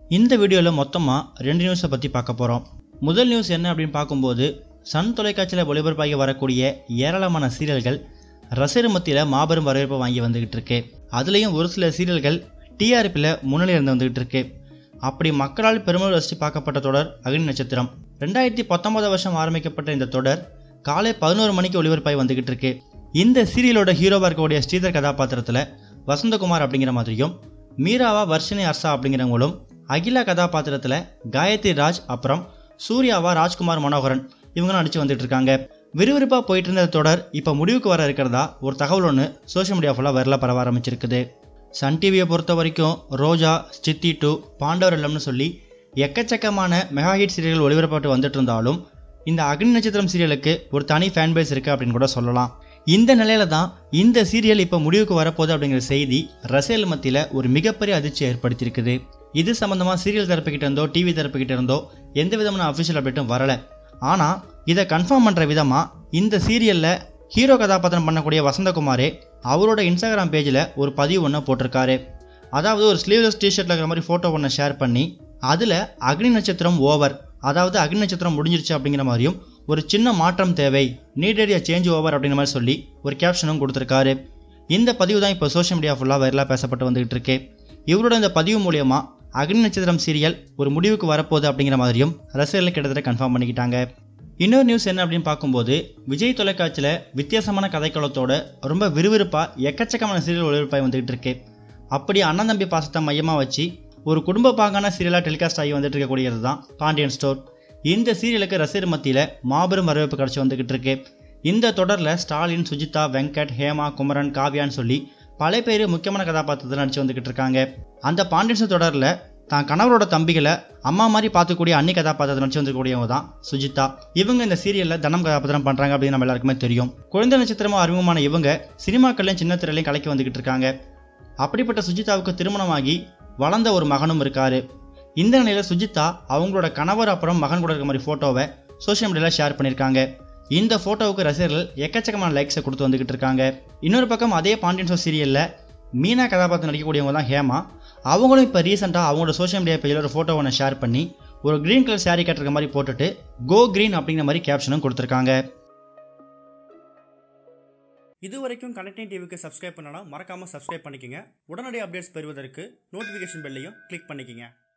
இந்த வீடியோவில் மொத்தமாக ரெண்டு நியூஸை பற்றி பார்க்க போகிறோம் முதல் நியூஸ் என்ன அப்படின்னு பார்க்கும்போது சன் தொலைக்காட்சியில் ஒளிபரப்பாகி வரக்கூடிய ஏராளமான சீரியல்கள் ரசிகர் மத்தியில் மாபெரும் வரவேற்பை வாங்கி வந்துகிட்டு இருக்கு அதுலேயும் ஒரு சில சீரியல்கள் டிஆர்பியில் முன்னிலை இருந்து வந்துகிட்டு இருக்கு அப்படி மக்களால் பெருமை ரசித்து பார்க்கப்பட்ட தொடர் அக்னி நட்சத்திரம் ரெண்டாயிரத்தி பத்தொன்பதாம் வருஷம் ஆரம்பிக்கப்பட்ட இந்த தொடர் காலை பதினோரு மணிக்கு ஒளிபரப்பாகி வந்துகிட்டு இருக்கு இந்த சீரியலோட ஹீரோவாக இருக்கக்கூடிய ஸ்ரீதர் கதாபாத்திரத்தில் வசந்தகுமார் அப்படிங்கிற மாதிரியும் மீராவா வர்ஷினி ஹர்ஷா அப்படிங்கிறவங்களும் அகிலா கதாபாத்திரத்தில் காயத்ரி ராஜ் அப்புறம் சூர்யாவா ராஜ்குமார் மனோகரன் இவங்களும் நடிச்சு வந்துட்டு இருக்காங்க விறுவிறுப்பாக போயிட்டு இருந்த தொடர் இப்போ முடிவுக்கு வர இருக்கிறதா ஒரு தகவல் ஒன்று சோஷியல் மீடியா ஃபுல்லாக வரல பரவ ஆரம்பிச்சிருக்குது சன் டிவியை பொறுத்த வரைக்கும் ரோஜா சித்தி டூ பாண்டவர் இல்லம்னு சொல்லி எக்கச்சக்கமான மெகா ஹிட் சீரியல்கள் ஒளிபரப்பட்டு வந்துட்டு இருந்தாலும் இந்த அக்னி நட்சத்திரம் சீரியலுக்கு ஒரு தனி ஃபேன் பேஸ் இருக்குது அப்படின்னு கூட சொல்லலாம் இந்த நிலையில தான் இந்த சீரியல் இப்போ முடிவுக்கு வரப்போகுது அப்படிங்கிற செய்தி ரசிகர்கள் மத்தியில் ஒரு மிகப்பெரிய அதிர்ச்சியை ஏற்படுத்தியிருக்குது இது சம்மந்தமாக சீரியல் தரப்புக்கிட்ட இருந்தோ டிவி தரப்புக்கிட்ட இருந்தோ எந்த விதமான அஃபிஷியல் அப்டேட்டும் வரலை ஆனால் இதை கன்ஃபார்ம் பண்ணுற விதமாக இந்த சீரியலில் ஹீரோ கதாபாத்திரம் பண்ணக்கூடிய வசந்தகுமாரே அவரோட இன்ஸ்டாகிராம் பேஜில் ஒரு பதிவு ஒன்று போட்டிருக்காரு அதாவது ஒரு ஸ்லீவ்லெஸ் டிஷர்ட்டில் இருக்கிற மாதிரி ஃபோட்டோ ஒன்று ஷேர் பண்ணி அதில் அக்னி நட்சத்திரம் ஓவர் அதாவது அக்னி நட்சத்திரம் முடிஞ்சிருச்சு அப்படிங்கிற மாதிரியும் ஒரு சின்ன மாற்றம் தேவை நீடட் a சேஞ்ச் ஓவர் அப்படிங்கிற மாதிரி சொல்லி ஒரு கேப்ஷனும் கொடுத்துருக்காரு இந்த பதிவு தான் இப்போ சோஷியல் மீடியா ஃபுல்லாக வைரலாக பேசப்பட்டு வந்துகிட்டு இருக்கு இவரோட இந்த பதிவு மூலயமா அக்னி நட்சத்திரம் சீரியல் ஒரு முடிவுக்கு வரப்போகுது அப்படிங்கிற மாதிரியும் ரசிகர்கள் கிட்டத்தட்ட கன்ஃபார்ம் பண்ணிக்கிட்டாங்க இன்னொரு நியூஸ் என்ன அப்படின்னு பார்க்கும்போது விஜய் தொலைக்காட்சியில் வித்தியாசமான கதைக்களத்தோட ரொம்ப விறுவிறுப்பாக எக்கச்சக்கமான சீரியல் ஒளிபரப்பாகி வந்துகிட்டு இருக்கு அப்படி அண்ணன் தம்பி பாசத்தை மையமாக வச்சு ஒரு குடும்ப பாங்கான சீரியலாக டெலிகாஸ்ட் ஆகி வந்துட்டு இருக்கக்கூடியது தான் பாண்டியன் ஸ்டோர் இந்த சீரியலுக்கு ரசிகர் மத்தியில் மாபெரும் வரவேற்பு கிடச்சி வந்துகிட்டு இருக்கு இந்த தொடரில் ஸ்டாலின் சுஜிதா வெங்கட் ஹேமா குமரன் காவ்யான்னு சொல்லி பல பேர் முக்கியமான கதாபாத்திரத்தில் நடிச்சு வந்துகிட்டு இருக்காங்க அந்த பாண்டியன் ஸ்டோர் தொடரில் தான் கணவரோட தம்பிகளை அம்மா மாதிரி பார்த்துக்கூடிய அன்னி கதாபாத்திரத்தை நடிச்சு வந்துக்கூடியவங்க தான் சுஜிதா இவங்க இந்த சீரியலில் தனம் கதாபாத்திரம் பண்ணுறாங்க அப்படின்னு நம்ம எல்லாருக்குமே தெரியும் குழந்தை நட்சத்திரமாக அறிமுகமான இவங்க சினிமாக்கள்லையும் சின்ன திரையிலையும் கலக்கி வந்துகிட்டு இருக்காங்க அப்படிப்பட்ட சுஜிதாவுக்கு திருமணமாகி வளர்ந்த ஒரு மகனும் இருக்காரு இந்த நிலையில் சுஜிதா அவங்களோட கணவர் அப்புறம் மகன் கூட இருக்க மாதிரி ஃபோட்டோவை சோஷியல் மீடியாவில் ஷேர் பண்ணியிருக்காங்க இந்த ஃபோட்டோவுக்கு ரசிகர்கள் எக்கச்சக்கமான லைக்ஸை கொடுத்து வந்துகிட்டு இருக்காங்க இன்னொரு பக்கம் அதே பாண்டியன் ஷோ சீரியலில் மீனா கதாபாத்திரம் நடிக்கக்கூடியவங்க தான் ஹேமா அவங்களும் இப்போ ரீசெண்டாக அவங்களோட சோஷியல் மீடியா பேஜில் ஒரு ஃபோட்டோ ஒன்று ஷேர் பண்ணி ஒரு க்ரீன் கலர் saree கட்டுற மாதிரி போட்டுட்டு கோ க்ரீன் அப்படிங்கிற மாதிரி கேப்ஷனும் கொடுத்துருக்காங்க இது வரைக்கும் கனெக்டிங் டிவிக்கு சப்ஸ்கிரைப் பண்ணனா மறக்காமல் சப்ஸ்கிரைப் பண்ணிக்கங்க உடனடி அப்டேட்ஸ் பெறுவதற்கு நோட்டிஃபிகேஷன் பெல்லையும் கிளிக் பண்ணிக்கங்க